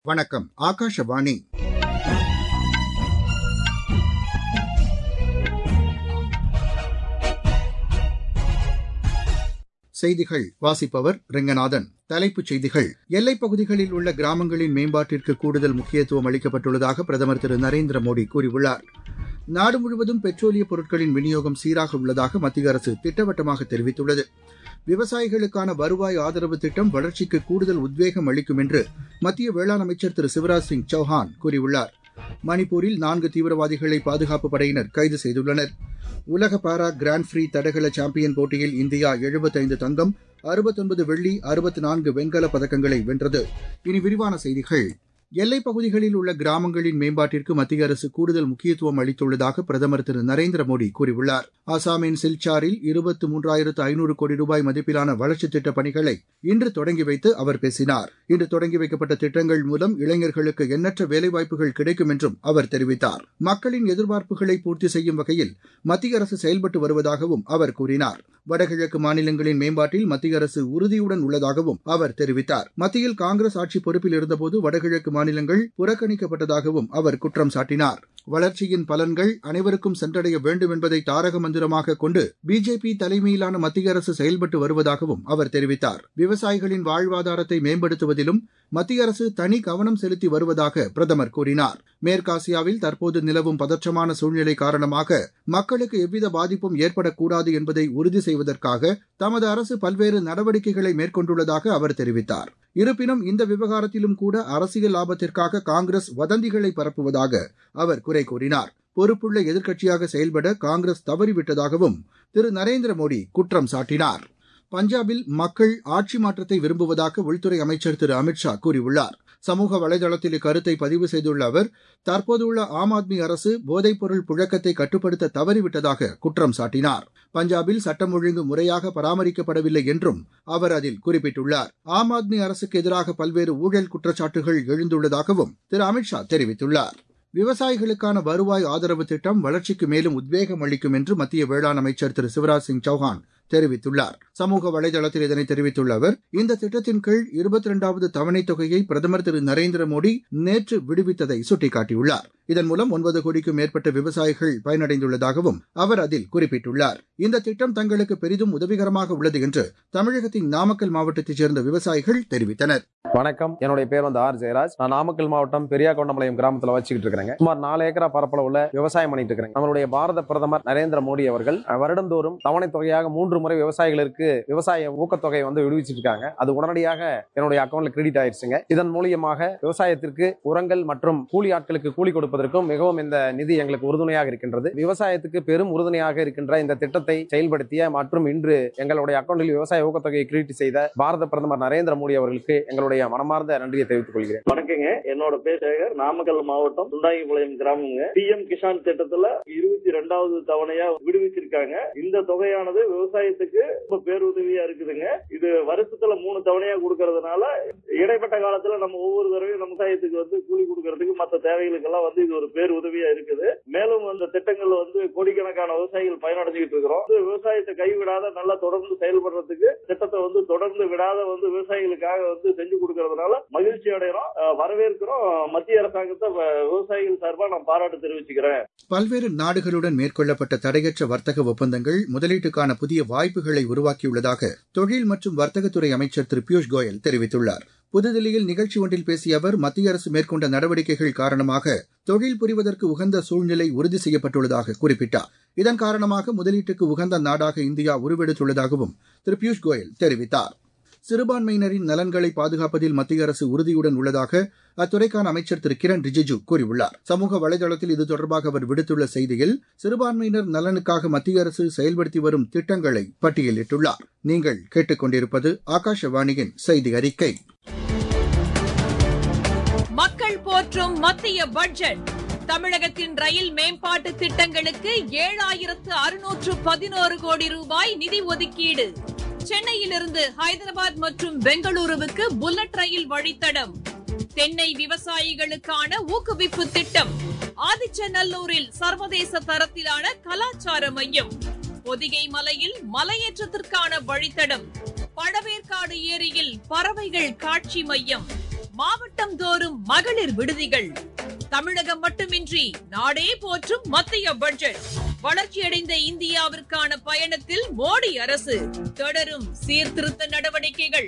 வணக்கம் ஆகாஷவாணி செய்திகள் வாசிப்பவர் ரெங்கநாதன் தலைப்புச் செய்திகள் எல்லைப் பகுதிகளில் உள்ள கிராமங்களின் மேம்பாட்டிற்கு கூடுதல் முக்கியத்துவம் அளிக்கப்பட்டுள்ளதாக பிரதமர் திரு நரேந்திர மோடி கூறியுள்ளார் நாடு முழுவதும் பெட்ரோலிய பொருட்களின் விநியோகம் சீராக உள்ளதாக மத்திய அரசு திட்டவட்டமாக தெரிவித்துள்ளது விவசாயிகளுக்கான வருவாய் ஆதரவு திட்டம் வளர்ச்சிக்கு கூடுதல் உத்வேகம் அளிக்கும் என்று மத்திய வேளாண் அமைச்சர் திரு சிவராஜ் சிங் சௌஹான் கூறியுள்ளார் மணிப்பூரில் நான்கு தீவிரவாதிகளை பாதுகாப்பு படையினர் கைது செய்துள்ளனர் உலக பாரா கிராண்ட் ஃப்ரீ தடகள சாம்பியன் போட்டியில் இந்தியா எழுபத்தைந்து தங்கம் அறுபத்தொன்பது வெள்ளி அறுபத்தி நான்கு வெண்கலப் பதக்கங்களை வென்றது இனி விரிவான செய்திகள் எல்லைப் பகுதிகளில் உள்ள கிராமங்களின் மேம்பாட்டிற்கு மத்திய அரசு கூடுதல் முக்கியத்துவம் அளித்துள்ளதாக பிரதமர் திரு நரேந்திர மோடி கூறியுள்ளார் அசாமின் சில்சாரில் இருபத்து மூன்றாயிரத்து ஐநூறு கோடி ரூபாய் மதிப்பிலான வளர்ச்சித் திட்டப் பணிகளை இன்று தொடங்கி வைத்து அவர் பேசினார் இன்று தொடங்கி வைக்கப்பட்ட திட்டங்கள் மூலம் இளைஞர்களுக்கு எண்ணற்ற வேலைவாய்ப்புகள் கிடைக்கும் என்றும் அவர் தெரிவித்தார் மக்களின் எதிர்பார்ப்புகளை பூர்த்தி செய்யும் வகையில் மத்திய அரசு செயல்பட்டு வருவதாகவும் அவர் கூறினார் வடகிழக்கு மாநிலங்களின் மேம்பாட்டில் மத்திய அரசு உறுதியுடன் உள்ளதாகவும் அவர் தெரிவித்தார் மத்தியில் காங்கிரஸ் ஆட்சி பொறுப்பில் இருந்தபோது வடகிழக்கு மாநிலங்கள் புறக்கணிக்கப்பட்டதாகவும் அவர் குற்றம் சாட்டினார் வளர்ச்சியின் பலன்கள் அனைவருக்கும் சென்றடைய வேண்டும் என்பதை தாரக மந்திரமாக கொண்டு பிஜேபி தலைமையிலான மத்திய அரசு செயல்பட்டு வருவதாகவும் அவர் தெரிவித்தார் விவசாயிகளின் வாழ்வாதாரத்தை மேம்படுத்துவதிலும் மத்திய அரசு தனி கவனம் செலுத்தி வருவதாக பிரதமர் கூறினார் மேற்காசியாவில் தற்போது நிலவும் பதற்றமான சூழ்நிலை காரணமாக மக்களுக்கு எவ்வித பாதிப்பும் ஏற்படக்கூடாது என்பதை உறுதி செய்வதற்காக தமது அரசு பல்வேறு நடவடிக்கைகளை மேற்கொண்டுள்ளதாக அவர் தெரிவித்தார் இருப்பினும் இந்த விவகாரத்திலும் கூட அரசியல் லாபத்திற்காக காங்கிரஸ் வதந்திகளை பரப்புவதாக அவர் குறை கூறினார் பொறுப்புள்ள எதிர்க்கட்சியாக செயல்பட காங்கிரஸ் தவறிவிட்டதாகவும் திரு நரேந்திர மோடி குற்றம் சாட்டினார் பஞ்சாபில் மக்கள் ஆட்சி மாற்றத்தை விரும்புவதாக உள்துறை அமைச்சர் திரு அமித்ஷா கூறியுள்ளார் சமூக வலைதளத்தில் இக்கருத்தை பதிவு செய்துள்ள அவர் தற்போதுள்ள ஆம் ஆத்மி அரசு போதைப்பொருள் புழக்கத்தை கட்டுப்படுத்த தவறிவிட்டதாக குற்றம் சாட்டினார் பஞ்சாபில் சட்டம் ஒழுங்கு முறையாக பராமரிக்கப்படவில்லை என்றும் அவர் அதில் குறிப்பிட்டுள்ளார் ஆம் ஆத்மி அரசுக்கு எதிராக பல்வேறு ஊழல் குற்றச்சாட்டுகள் எழுந்துள்ளதாகவும் திரு அமித்ஷா தெரிவித்துள்ளார் விவசாயிகளுக்கான வருவாய் ஆதரவு திட்டம் வளர்ச்சிக்கு மேலும் உத்வேகம் அளிக்கும் என்று மத்திய வேளாண் அமைச்சர் திரு சிவராஜ் சிங் சௌஹான் தெரிவித்துள்ளார் சமூக வலைதளத்தில் இதனை தெரிவித்துள்ள அவர் இந்த திட்டத்தின் கீழ் இருபத்தி இரண்டாவது தவணைத் தொகையை பிரதமர் திரு நரேந்திர மோடி நேற்று விடுவித்ததை சுட்டிக்காட்டியுள்ளார் இதன் மூலம் ஒன்பது கோடிக்கும் மேற்பட்ட விவசாயிகள் பயனடைந்துள்ளதாகவும் அவர் அதில் குறிப்பிட்டுள்ளார் இந்த திட்டம் தங்களுக்கு பெரிதும் உதவிகரமாக உள்ளது என்று தமிழகத்தின் நாமக்கல் மாவட்டத்தைச் சேர்ந்த விவசாயிகள் தெரிவித்தனர் வணக்கம் என்னுடைய பேர் வந்து ஆர் ஜெயராஜ் நான் நாமக்கல் மாவட்டம் பெரியாகொண்டமலையம் கிராமத்துல வச்சுக்கிட்டு இருக்கிறேங்க சுமார் நாலு ஏக்கரா பரப்பளவுல விவசாயம் பண்ணிட்டு இருக்கிறேன் நம்மளுடைய பாரத பிரதமர் நரேந்திர மோடி அவர்கள் வருடந்தோறும் தவணை தொகையாக மூன்று முறை விவசாயிகளுக்கு விவசாய ஊக்கத்தொகை வந்து விடுவிச்சிட்டு இருக்காங்க அது உடனடியாக என்னுடைய அக்கௌண்ட்ல கிரெடிட் ஆயிடுச்சுங்க இதன் மூலியமாக விவசாயத்திற்கு உரங்கள் மற்றும் கூலி ஆட்களுக்கு கூலி கொடுப்பதற்கும் மிகவும் இந்த நிதி எங்களுக்கு உறுதுணையாக இருக்கின்றது விவசாயத்துக்கு பெரும் உறுதுணையாக இருக்கின்ற இந்த திட்டத்தை செயல்படுத்திய மற்றும் இன்று எங்களுடைய அக்கௌண்டில் விவசாய ஊக்கத்தொகையை கிரெடிட் செய்த பாரத பிரதமர் நரேந்திர மோடி அவர்களுக்கு எங்களுடைய மனமார்ந்த நன்றியை தெரிவித்துக் கொள்கிறேன் வணக்கங்க என்னோட பேர் சேகர் நாமக்கல் மாவட்டம் சுண்டாங்கிபாளையம் கிராமங்க பிஎம் கிசான் திட்டத்துல இருபத்தி ரெண்டாவது தவணையா விடுவிச்சிருக்காங்க இந்த தொகையானது விவசாயத்துக்கு ரொம்ப பேருதவியா இருக்குதுங்க இது வருஷத்துல மூணு தவணையா கொடுக்கறதுனால இடைப்பட்ட காலத்துல நம்ம ஒவ்வொரு தடவையும் விவசாயத்துக்கு வந்து கூலி கொடுக்கறதுக்கு மற்ற தேவைகளுக்கெல்லாம் வந்து இது ஒரு பேர் உதவியா இருக்குது மேலும் அந்த திட்டங்கள்ல வந்து கோடிக்கணக்கான விவசாயிகள் பயனடைஞ்சுக்கிட்டு இருக்கிறோம் இது விவசாயத்தை கைவிடாத நல்லா தொடர்ந்து செயல்படுறதுக்கு திட்டத்தை வந்து தொடர்ந்து விடாத வந்து விவசாயிகளுக்காக வந்து செஞ்சு கொடுக்கறதுனால மகிழ்ச்சி அடைகிறோம் அஹ் வரவேற்கிறோம் மத்திய அரசாங்கத்தை வ- விவசாயிகள் சார்பா நான் பாராட்டு தெரிவிச்சுக்கிறேன் பல்வேறு நாடுகளுடன் மேற்கொள்ளப்பட்ட தடையற்ற வர்த்தக ஒப்பந்தங்கள் முதலீட்டுக்கான புதிய வாய்ப்புகளை உருவாக்கியுள்ளதாக தொழில் மற்றும் வர்த்தகத்துறை அமைச்சர் திரு பியூஷ் கோயல் தெரிவித்துள்ளார் புதுதில்லியில் நிகழ்ச்சி ஒன்றில் பேசிய அவர் மத்திய அரசு மேற்கொண்ட நடவடிக்கைகள் காரணமாக தொழில் புரிவதற்கு உகந்த சூழ்நிலை உறுதி செய்யப்பட்டுள்ளதாக குறிப்பிட்டார் இதன் காரணமாக முதலீட்டுக்கு உகந்த நாடாக இந்தியா உருவெடுத்துள்ளதாகவும் திரு பியூஷ் கோயல் தெரிவித்தார் சிறுபான்மையினரின் நலன்களை பாதுகாப்பதில் மத்திய அரசு உறுதியுடன் உள்ளதாக அத்துறைக்கான அமைச்சர் திரு கிரண் ரிஜிஜு கூறியுள்ளார் சமூக வலைதளத்தில் இது தொடர்பாக அவர் விடுத்துள்ள செய்தியில் சிறுபான்மையினர் நலனுக்காக மத்திய அரசு செயல்படுத்தி வரும் திட்டங்களை பட்டியலிட்டுள்ளார் நீங்கள் கேட்டுக்கொண்டிருப்பது ஆகாஷவாணியின் செய்தி அறிக்கை மக்கள் போற்றும் மத்திய பட்ஜெட் தமிழகத்தின் ரயில் மேம்பாட்டு திட்டங்களுக்கு ஏழாயிரத்து அறுநூற்று பதினோரு கோடி ரூபாய் நிதி ஒதுக்கீடு சென்னையிலிருந்து ஹைதராபாத் மற்றும் பெங்களூருவுக்கு புல்லட் ரயில் வழித்தடம் தென்னை விவசாயிகளுக்கான ஊக்குவிப்பு திட்டம் ஆதிச்சநல்லூரில் சர்வதேச தரத்திலான கலாச்சார மையம் பொதிகை மலையில் மலையேற்றத்திற்கான வழித்தடம் பழவேற்காடு ஏரியில் பறவைகள் காட்சி மையம் மாவட்டம் தோறும் மகளிர் விடுதிகள் தமிழகம் மட்டுமின்றி நாடே போற்றும் மத்திய பட்ஜெட் வளர்ச்சியடைந்த இந்தியாவிற்கான பயணத்தில் மோடி அரசு தொடரும் சீர்திருத்த நடவடிக்கைகள்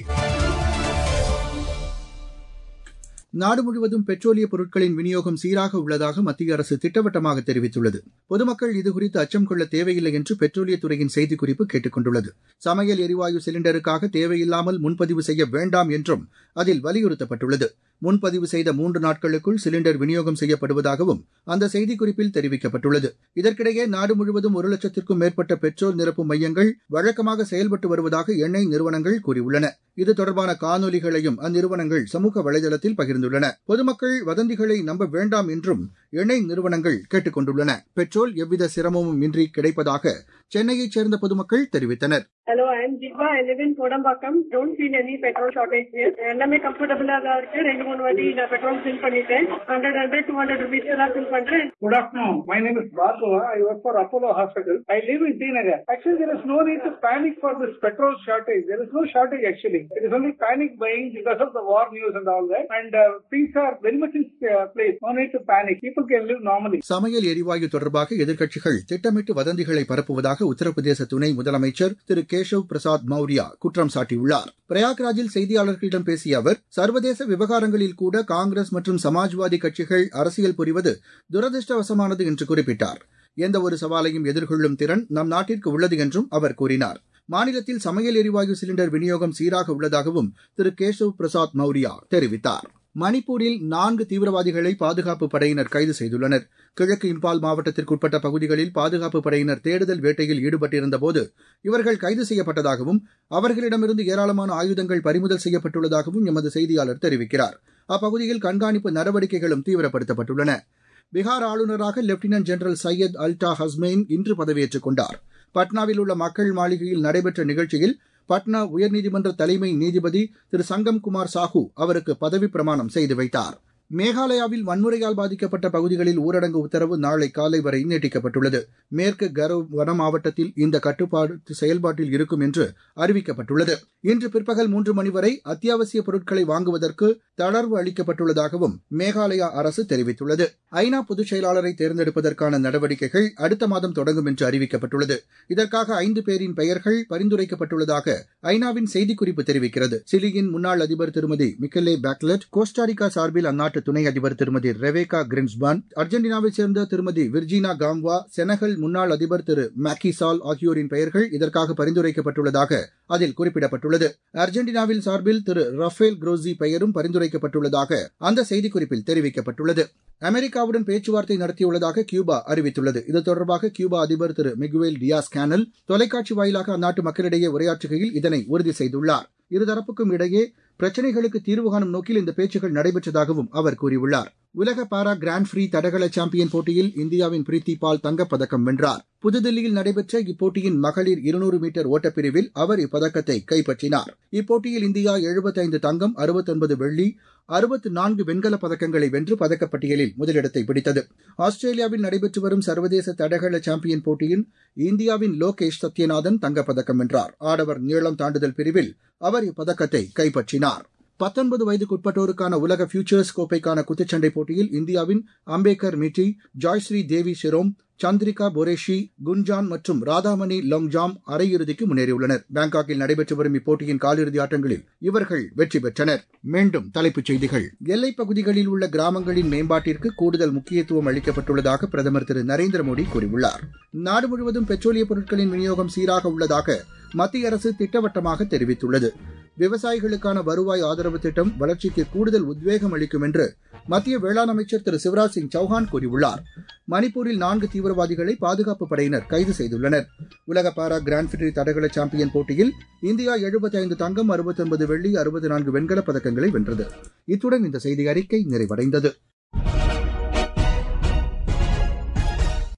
நாடு முழுவதும் பெட்ரோலிய பொருட்களின் விநியோகம் சீராக உள்ளதாக மத்திய அரசு திட்டவட்டமாக தெரிவித்துள்ளது பொதுமக்கள் இதுகுறித்து அச்சம் கொள்ள தேவையில்லை என்று பெட்ரோலியத்துறையின் செய்திக்குறிப்பு கேட்டுக் கொண்டுள்ளது சமையல் எரிவாயு சிலிண்டருக்காக தேவையில்லாமல் முன்பதிவு செய்ய வேண்டாம் என்றும் அதில் வலியுறுத்தப்பட்டுள்ளது முன்பதிவு செய்த மூன்று நாட்களுக்குள் சிலிண்டர் விநியோகம் செய்யப்படுவதாகவும் அந்த செய்திக்குறிப்பில் தெரிவிக்கப்பட்டுள்ளது இதற்கிடையே நாடு முழுவதும் ஒரு லட்சத்திற்கும் மேற்பட்ட பெட்ரோல் நிரப்பும் மையங்கள் வழக்கமாக செயல்பட்டு வருவதாக எண்ணெய் நிறுவனங்கள் கூறியுள்ளன இது தொடர்பான காணொலிகளையும் அந்நிறுவனங்கள் சமூக வலைதளத்தில் பகிர்ந்துள்ளன பொதுமக்கள் வதந்திகளை நம்ப வேண்டாம் என்றும் எண்ணெய் நிறுவனங்கள் கேட்டுக் கொண்டுள்ளன பெட்ரோல் எவ்வித சிரமமும் இன்றி கிடைப்பதாக சென்னையைச் சேர்ந்த பொதுமக்கள் தெரிவித்தனர் hello I am Jiba I live in Kodambakkam don't feel any petrol shortage எல்லாமே கம்ஃபர்டபுளா தான் இருக்கு ரெண்டு மூணு வாட்டி நான் பெட்ரோல் ஃபில் பண்ணிட்டேன் hundred hundred two hundred rupees எல்லாம் ஃபில் பண்றேன் Good afternoon. My name is Bhargava. I work for Apollo Hospital. I live in Srinagar. Actually, there is no need to panic for this petrol shortage. There is no shortage actually. It is only panic buying because of the war news and all that. And uh, things are very much in uh, place. No need to panic. People can live normally. சமையல் எரிவாயு தொடர்பாக எதிர்க்கட்சிகள் திட்டமிட்டு வதந்திகளை பரப்புவதாக உத்தரப்பிரதேச துணை முதலமைச்சர் திரு கேஷவ் பிரசாத் மௌரியா குற்றம் சாட்டியுள்ளார் பிரயாக்ராஜில் செய்தியாளர்களிடம் பேசிய அவர் சர்வதேச விவகாரங்களில் கூட காங்கிரஸ் மற்றும் சமாஜ்வாதி கட்சிகள் அரசியல் புரிவது துரதிருஷ்டவசமானது என்று குறிப்பிட்டார் எந்த ஒரு சவாலையும் எதிர்கொள்ளும் திறன் நம் நாட்டிற்கு உள்ளது என்றும் அவர் கூறினார் மாநிலத்தில் சமையல் எரிவாயு சிலிண்டர் விநியோகம் சீராக உள்ளதாகவும் திரு கேஷவ் பிரசாத் மௌரியா தெரிவித்தார் மணிப்பூரில் நான்கு தீவிரவாதிகளை பாதுகாப்பு படையினர் கைது செய்துள்ளனர் கிழக்கு இம்பால் மாவட்டத்திற்குட்பட்ட பகுதிகளில் பாதுகாப்பு படையினர் தேடுதல் வேட்டையில் ஈடுபட்டிருந்தபோது இவர்கள் கைது செய்யப்பட்டதாகவும் அவர்களிடமிருந்து ஏராளமான ஆயுதங்கள் பறிமுதல் செய்யப்பட்டுள்ளதாகவும் எமது செய்தியாளர் தெரிவிக்கிறார் அப்பகுதியில் கண்காணிப்பு நடவடிக்கைகளும் தீவிரப்படுத்தப்பட்டுள்ளன பீகார் ஆளுநராக லெப்டினன்ட் ஜெனரல் சையத் அல்டா ஹஸ்மெயின் இன்று பதவியேற்றுக் கொண்டார் பட்னாவில் உள்ள மக்கள் மாளிகையில் நடைபெற்ற நிகழ்ச்சியில் பட்னா உயர்நீதிமன்ற தலைமை நீதிபதி திரு சங்கம் குமார் சாஹூ அவருக்கு பதவிப் பிரமாணம் செய்து வைத்தார் மேகாலயாவில் வன்முறையால் பாதிக்கப்பட்ட பகுதிகளில் ஊரடங்கு உத்தரவு நாளை காலை வரை நீட்டிக்கப்பட்டுள்ளது மேற்கு கரவ் வன மாவட்டத்தில் இந்த கட்டுப்பாடு செயல்பாட்டில் இருக்கும் என்று அறிவிக்கப்பட்டுள்ளது இன்று பிற்பகல் மூன்று மணி வரை அத்தியாவசிய பொருட்களை வாங்குவதற்கு தளர்வு அளிக்கப்பட்டுள்ளதாகவும் மேகாலயா அரசு தெரிவித்துள்ளது ஐநா பொதுச் செயலாளரை தேர்ந்தெடுப்பதற்கான நடவடிக்கைகள் அடுத்த மாதம் தொடங்கும் என்று அறிவிக்கப்பட்டுள்ளது இதற்காக ஐந்து பேரின் பெயர்கள் பரிந்துரைக்கப்பட்டுள்ளதாக ஐநாவின் செய்திக்குறிப்பு தெரிவிக்கிறது சிலியின் முன்னாள் அதிபர் திருமதி மிக்கலே பேக்லெட் கோஸ்டாரிக்கா சார்பில் அந்நாட்டு துணை அதிபர் திருமதி ரெவேகா கிரின்ஸ்பான் அர்ஜென்டினாவைச் சேர்ந்த திருமதி விர்ஜினா காம்வா செனகல் முன்னாள் அதிபர் திரு மேக்கிசால் ஆகியோரின் பெயர்கள் இதற்காக பரிந்துரைக்கப்பட்டுள்ளதாக அதில் குறிப்பிடப்பட்டுள்ளது அர்ஜென்டினாவில் சார்பில் திரு ரஃபேல் குரோசி பெயரும் பரிந்துரைக்கப்பட்டுள்ளதாக அந்த செய்திக்குறிப்பில் தெரிவிக்கப்பட்டுள்ளது அமெரிக்காவுடன் பேச்சுவார்த்தை நடத்தியுள்ளதாக கியூபா அறிவித்துள்ளது இது தொடர்பாக கியூபா அதிபர் திரு மிகுவேல் டியாஸ் கேனல் தொலைக்காட்சி வாயிலாக அந்நாட்டு மக்களிடையே உரையாற்றுகையில் இதனை உறுதி செய்துள்ளார் இருதரப்புக்கும் இடையே பிரச்சினைகளுக்கு தீர்வு காணும் நோக்கில் இந்த பேச்சுகள் நடைபெற்றதாகவும் அவர் கூறியுள்ளார் உலக பாரா கிராண்ட் ஃப்ரீ தடகள சாம்பியன் போட்டியில் இந்தியாவின் பிரீத்தி பால் தங்கப்பதக்கம் வென்றார் புதுதில்லியில் நடைபெற்ற இப்போட்டியின் மகளிர் இருநூறு மீட்டர் ஓட்டப்பிரிவில் அவர் இப்பதக்கத்தை கைப்பற்றினார் இப்போட்டியில் இந்தியா எழுபத்தைந்து தங்கம் அறுபத்தொன்பது வெள்ளி அறுபத்து நான்கு வெண்கலப் பதக்கங்களை வென்று பதக்கப்பட்டியலில் முதலிடத்தை பிடித்தது ஆஸ்திரேலியாவில் நடைபெற்று வரும் சர்வதேச தடகள சாம்பியன் போட்டியின் இந்தியாவின் லோகேஷ் சத்யநாதன் தங்கப்பதக்கம் வென்றார் ஆடவர் நீளம் தாண்டுதல் பிரிவில் அவர் இப்பதக்கத்தை கைப்பற்றினார் பத்தொன்பது வயதுக்குட்பட்டோருக்கான உலக ஃபியூச்சர்ஸ் கோப்பைக்கான குத்துச்சண்டை போட்டியில் இந்தியாவின் அம்பேக்கர் மிட்டி ஜாய்ஸ்ரீ தேவி ஷெரோம் சந்திரிகா பொரேஷி குன்ஜான் மற்றும் ராதாமணி லோங்ஜாம் அரையிறுதிக்கு முன்னேறியுள்ளனர் பாங்காக்கில் நடைபெற்று வரும் இப்போட்டியின் காலிறுதி ஆட்டங்களில் இவர்கள் வெற்றி பெற்றனர் மீண்டும் தலைப்புச் செய்திகள் எல்லைப் பகுதிகளில் உள்ள கிராமங்களின் மேம்பாட்டிற்கு கூடுதல் முக்கியத்துவம் அளிக்கப்பட்டுள்ளதாக பிரதமர் திரு நரேந்திர மோடி கூறியுள்ளார் நாடு முழுவதும் பெட்ரோலிய பொருட்களின் விநியோகம் சீராக உள்ளதாக மத்திய அரசு திட்டவட்டமாக தெரிவித்துள்ளது விவசாயிகளுக்கான வருவாய் ஆதரவு திட்டம் வளர்ச்சிக்கு கூடுதல் உத்வேகம் அளிக்கும் என்று மத்திய வேளாண் அமைச்சர் திரு சிவராஜ் சிங் சௌஹான் கூறியுள்ளார் மணிப்பூரில் நான்கு தீவிரவாதிகளை பாதுகாப்பு படையினர் கைது செய்துள்ளனர் உலக பாரா கிராண்ட் ஃபிரி தடகள சாம்பியன் போட்டியில் இந்தியா எழுபத்தைந்து தங்கம் அறுபத்தொன்பது வெள்ளி அறுபத்தி நான்கு வெண்கலப் பதக்கங்களை வென்றது இத்துடன் இந்த செய்தி அறிக்கை நிறைவடைந்தது